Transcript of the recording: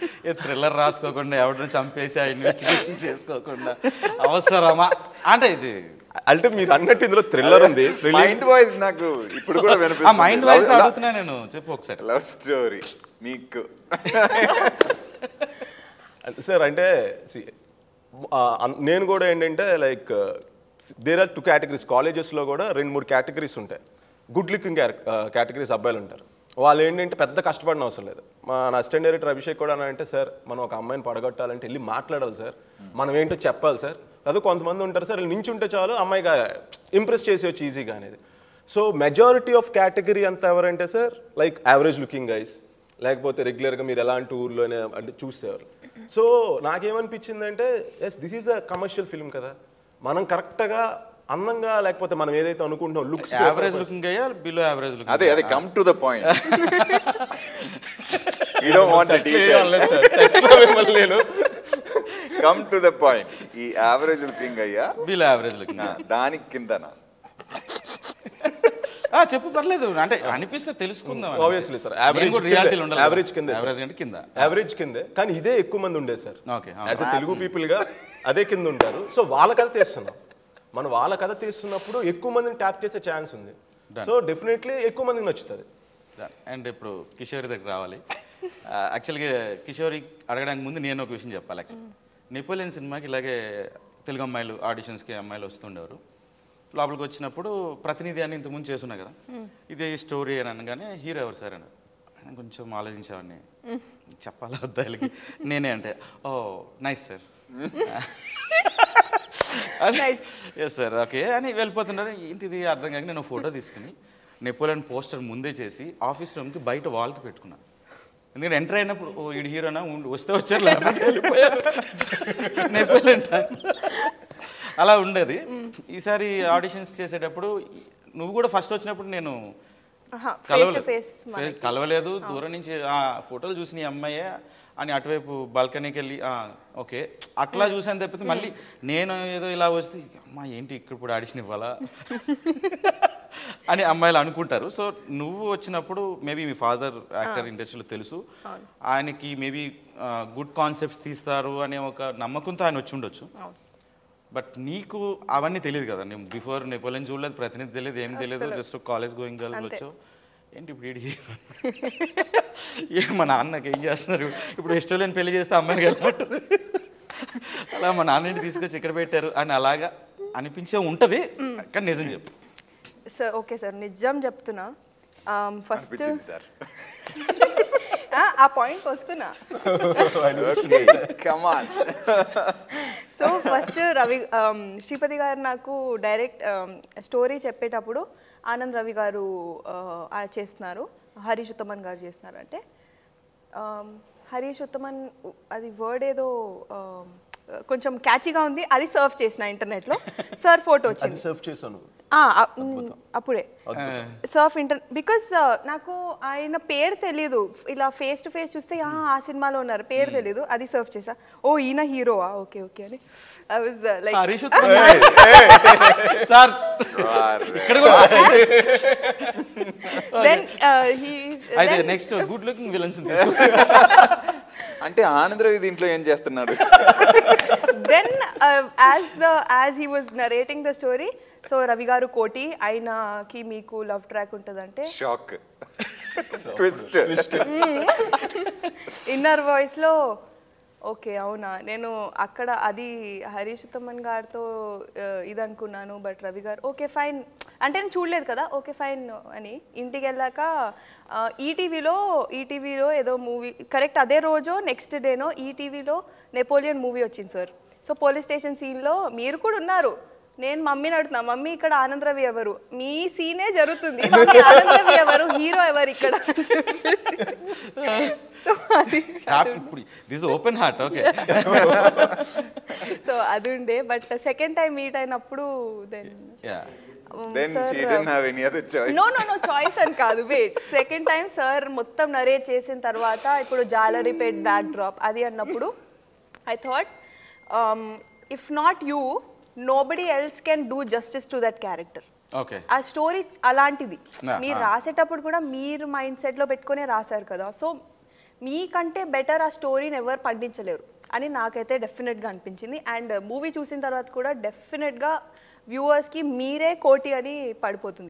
Thriller రాసుకోకుండా ఎవరిని చంపేసి ఆ ఇన్వెస్టిగేషన్ చేసుకోకుండా అవసరమా అంటే ఇది అంటే మీరు అన్నట్టు ఇందులో థ్రిల్లర్ ఉంది థ్రిల్లింగ్ మైండ్ వాయిస్ నాకు ఇప్పుడు కూడా ఆ వినిపిస్తుంది మైండ్ వాయిస్ అడుగుతున్నా నేను చెప్పు ఒకసారి లవ్ స్టోరీ మీకు సార్ అంటే see, ఆ, అన్- నేను కూడా ఏంటంటే like there are two categories కాలేజెస్లో కూడా రెండు మూడు కేటగిరీస్ ఉంటాయి గుడ్ లుకింగ్ కేటగిరీస్ అబ్బాయిలు ఉంటారు వాళ్ళు ఏంటంటే పెద్ద కష్టపడిన అవసరం లేదు మా నా అసిస్టెంట్ డైరెక్టర్ అభిషేక్ కూడా అని అంటే సార్ మనం ఒక అమ్మాయిని పడగొట్టాలంటే వెళ్ళి మాట్లాడాలి సార్ మనం ఏంటో చెప్పాలి సార్ అదే కొంతమంది ఉంటారు సార్ వీళ్ళు నించుంటే చాలు అమ్మాయిగా ఇంప్రెస్ చేసేవచ్చు ఈజీగా అనేది సో మెజారిటీ ఆఫ్ కేటగిరీ అంతా ఎవరంటే sir like average looking guys లేకపోతే రెగ్యులర్గా మీరు ఎలాంటి ఊర్లోనే అంటే చూసేవారు సో నాకేమనిపించిందంటే yes this is a commercial film కదా మనం కరెక్ట్గా అందంగా లేకపోతే మనం ఏదైతే అనుకుంటున్నాం లుక్స్ యావరేజ్ లుకింగ్ అయ్యా బిలో యావరేజ్ లుకింగ్ అదే అదే come to the point you don't want నేను కమ్ టు ద పాయింట్ ఈ యావరేజ్ లుకింగ్ అయ్యా బిలో యావరేజ్ లుకింగ్ నా, దానికి కిందనా చెప్పు పర్లేదు అంటే అనిపిస్తే తెలుసుకుందాం ఆబ్వియస్లీ సార్ యావరేజ్ రియాలిటీలు ఉండాలి యావరేజ్ కింద యావరేజ్ అంటే కింద యావరేజ్ కిందే కానీ ఇదే ఎక్కువ మంది ఉండేది sir okay as a Telugu people గా అదే కింద ఉంటారు సో వాళ్ళ కథ తీస్తున్నాం మనం వాళ్ళ కథ తీస్తున్నప్పుడు ఎక్కువ మందిని ట్యాప్ చేసే ఛాన్స్ ఉంది సో డెఫినెట్లీ ఎక్కువ మందికి నచ్చుతుంది అండ్ ఇప్పుడు కిషోరి దగ్గర రావాలి యాక్చువల్గా కిషోరి అడగడానికి ముందు నేను ఒక విషయం చెప్పాలి యాక్చువల్ నెపోలియన్ సినిమాకి ఇలాగే తెలుగు అమ్మాయిలు ఆడిషన్స్కి అమ్మాయిలు వస్తుండేవారు లోపలికి వచ్చినప్పుడు ప్రతినిధి అని ఇంతకుముందు చేస్తున్నా కదా ఇదే స్టోరీ అని అనగానే హీరో ఎవరు సార్ అని నేను కొంచెం ఆలోచించేవాడిని చెప్పాలా వద్దా వీళ్ళకి నేనే అంటే oh nice sir yes sir okay అని వెళ్ళిపోతున్నారు ఏంటిది అర్థం కాక నేను ఫోటో తీసుకుని నెపోలియన్ పోస్టర్ ముందే చేసి ఆఫీస్ రూమ్కి బయట వాల్కి పెట్టుకున్నా ఎందుకంటే ఎంటర్ అయినప్పుడు ఓ ఇడు హీరోనా ఉండి- వస్తే వచ్చారు లేకపోతే వెళ్ళిపోయారు నెపోలియన్ టైం అలా ఉండేది ఈసారి ఆడిషన్స్ చేసేటప్పుడు నువ్వు కూడా ఫస్ట్ వచ్చినప్పుడు నేను ఫేస్ టు కలవలేదు ఫేస్ ఫేస్ కలవలేదు దూరం నుంచి ఆ ఫోటోలు చూసి నీ అమ్మాయే అని అటువైపు బాల్కనీకి వెళ్ళి ఆ, ఓకే అట్లా చూసాను తప్పితే మళ్ళీ నేను ఏదో ఇలా వస్తే అమ్మా ఏంటి ఇక్కడ ఇప్పుడు ఆడిషన్ ఇవ్వాలా అని అమ్మాయిలు అనుకుంటారు సో నువ్వు వచ్చినప్పుడు మేబీ మీ ఫాదర్ యాక్టర్ ఇండస్ట్రీలో తెలుసు ఆయనకి మేబీ గుడ్ కాన్సెప్ట్స్ తీస్తారు అనే ఒక నమ్మకంతో ఆయన వచ్చి ఉండొచ్చు బట్ నీకు అవన్నీ తెలియదు కదా నేను బిఫోర్ నెపోలియన్ చూడలేదు ప్రతినిధి తెలియదు ఏం తెలియదు జస్ట్ కాలేజ్ గోయింగ్ గర్ల్ వచ్చావు ఏంటి ఇప్పుడు ఈడు hero? ఏ మా నాన్నకి ఏం చేస్తున్నారు ఇప్పుడు ఎస్టోలియన్ పెళ్లి చేస్తే అమ్మాయికి వెళ్ళమంటారు అలా మా నాన్నని తీసుకొచ్చి ఇక్కడ పెట్టారు అని అలాగా అనిపించే ఉంటుంది కానీ నిజం చెప్పు సార్ ఓకే సార్ నిజం చెప్తున్నా ఫస్ట్ అనిపించింది సార్ ఆ పాయింట్కి వస్తున్నా come on so first Ravi um, Sripathi garu నాకు డైరెక్ట్ స్టోరీ చెప్పేటప్పుడు ఆనంద్ రవి గారు uh, ఆ చేస్తున్నారు హరీష్ ఉత్తమన్ గారు చేస్తున్నారు అంటే um, హరీష్ ఉత్తమన్ ఉ- అది వర్డ్ ఏదో um, కొంచెం క్యాచీగా ఉంది అది సర్వ్ చేసిన ఇంటర్నెట్లో సార్ ఫోటో అది వచ్చింది సర్వ్ చేశాను ఆ, ఆ, మ్, అప్పుడే సర్ఫ్ ఇంటర్ బికాస్ నాకు ఆయన పేరు తెలీదు ఇలా ఫేస్ టు ఫేస్ చూస్తే "ఆ, ఆ సినిమాలో ఉన్నారు పేరు తెలీదు అది సర్ఫ్ చేసా ఓ ఈయన హీరోవా ఓకే ఓకే అని I was like Harish sir ఇక్కడ కూడా దెన్ హీ అయితే నెక్స్ట్ గుడ్ లుకింగ్ విలన్స్ తీసుకో అంటే ఆనందరవి దీంట్లో ఏం చేస్తున్నాడు then as the as he was narrating the story so Ravi garu Koti ఆయనకి మీకు లవ్ ట్రాక్ ఉంటుందంటే షాక్ ట్విస్ట్ ఇన్నర్ వాయిస్లో ఓకే అవునా నేను అక్కడ అది హరీష్ ఉత్తమన్ గారితో ఆ, ఇది అనుకున్నాను బట్ రవి గారు ఓకే ఫైన్ అంటే నేను చూడలేదు కదా ఓకే ఫైన్ అని ఇంటికి వెళ్ళాక ఈటీవీలో ఈటీవీలో ఏదో మూవీ కరెక్ట్ అదే రోజు నెక్స్ట్ డేనో ఈటీవీలో నెపోలియన్ మూవీ వచ్చింది సార్ సో పోలీస్ స్టేషన్ సీన్లో మీరు కూడా ఉన్నారు నేను మమ్మీని అడుగుతున్నా మమ్మీ ఇక్కడ ఆనంద్ రవి ఎవరు మీ సీనే జరుగుతుంది మమ్మీ ఆనంద్ రవి ఎవరు హీరో ఎవరు ఇక్కడ అని చెప్పేసి. సో అది ఇప్పుడు this open heart okay so అది ఉండే బట్ సెకండ్ టైం మీట్ అయినప్పుడు then yeah then she didn't have any other choice no no no choice అని కాదు వెయిట్ సెకండ్ టైం సార్ మొత్తం నరేట్ చేసిన తర్వాత ఇప్పుడు జాలరీపేట్ బ్యాక్ డ్రాప్ అది అన్నప్పుడు I thought if not you nobody else can do justice to that character okay ఆ story అలాంటిది Ah, మీరు ah. రాసేటప్పుడు కూడా మీరు మైండ్ సెట్లో పెట్టుకునే రాశారు కదా సో మీకంటే బెటర్ ఆ స్టోరీని ఎవరు పండించలేరు అని నాకైతే డెఫినెట్గా అనిపించింది అండ్ మూవీ చూసిన తర్వాత కూడా డెఫినెట్గా వ్యూవర్స్కి మీరే కోటి అని పడిపోతుంది